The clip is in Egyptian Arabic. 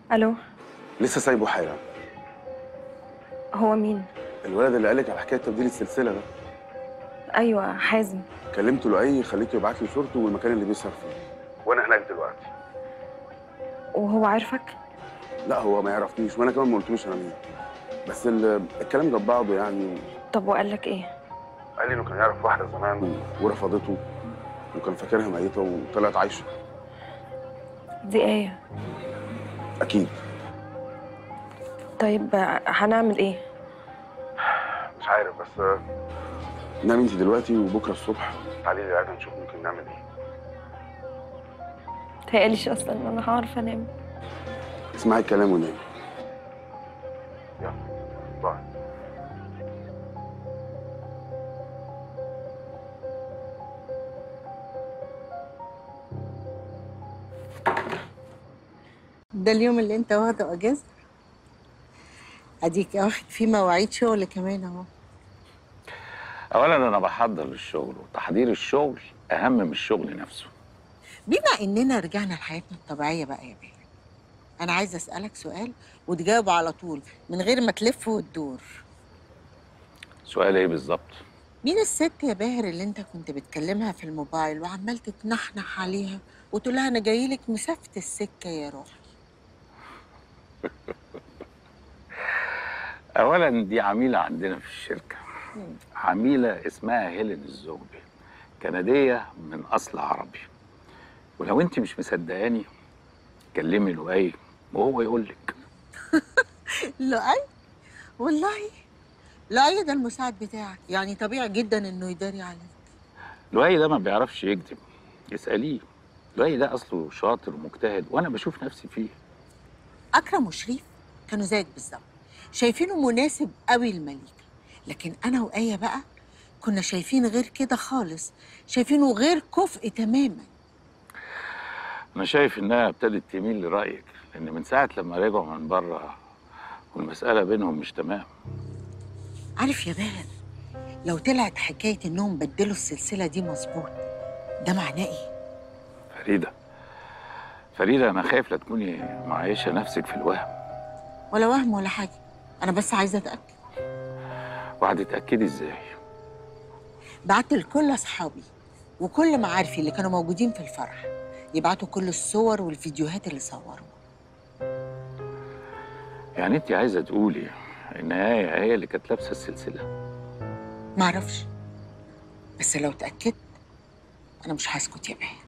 الو لسه سايبه حالا هو مين الولد اللي قالك على حكايه تبديل السلسله ده ايوه حازم كلمت لؤي خليته يبعت لي صورته والمكان اللي بيسهر فيه وانا هناك دلوقتي وهو عارفك لا هو ما يعرفنيش وانا كمان ما قلتلوش انا مين بس ال- الكلام جاب بعضه يعني طب وقال لك ايه قال لي انه كان يعرف واحده زمان و- ورفضته وكان فاكرها ميته وطلعت عايشه دي ايه اكيد طيب هنعمل ايه مش عارف بس نام انت دلوقتي وبكره الصبح تعالي لي العياده نشوف ممكن نعمل ايه تهيأليش اصلا ان انا هعرف انام اسمعي الكلام ونامي يلا باي ده اليوم اللي انت واخده اجازه اديك واخد فيه مواعيد شغل كمان اهو اولا انا بحضر للشغل وتحضير الشغل اهم من الشغل نفسه بما اننا رجعنا لحياتنا الطبيعيه بقى يا بيه انا عايزه اسالك سؤال وتجاوب على طول من غير ما تلف وتدور سؤال ايه بالظبط مين الست يا باهر اللي انت كنت بتكلمها في الموبايل وعمال تتنحنح عليها وتقول لها انا جاي لك مسافه السكه يا روحي اولا دي عميله عندنا في الشركه عميله اسمها هيلين الزوبي كنديه من اصل عربي ولو انت مش مصدقاني كلمي لؤي وهو يقول لك لؤي والله لؤي ده المساعد بتاعك يعني طبيعي جدا انه يداري عليك لؤي ده ما بيعرفش يكذب اساليه لؤي ده اصله شاطر ومجتهد وانا بشوف نفسي فيه اكرم وشريف كانوا زيك بالظبط شايفينه مناسب قوي لمليكه لكن انا وايه بقى كنا شايفين غير كده خالص شايفينه غير كفء تماما انا شايف انها ابتدت تميل لرايك لان من ساعه لما رجعوا من بره والمساله بينهم مش تمام عارف يا باهر لو طلعت حكايه انهم بدلوا السلسله دي مظبوط ده معناه ايه فريده فريده انا خايف لا تكوني معيشه نفسك في الوهم ولا وهم ولا حاجه انا بس عايزه اتاكد وهتتاكدي ازاي بعت لكل اصحابي وكل معارفي اللي كانوا موجودين في الفرح يبعتوا كل الصور والفيديوهات اللي صوروا يعني انت عايزه تقولي ان هي هي اللي كانت لابسه السلسله معرفش بس لو اتاكدت انا مش هسكت يا باهر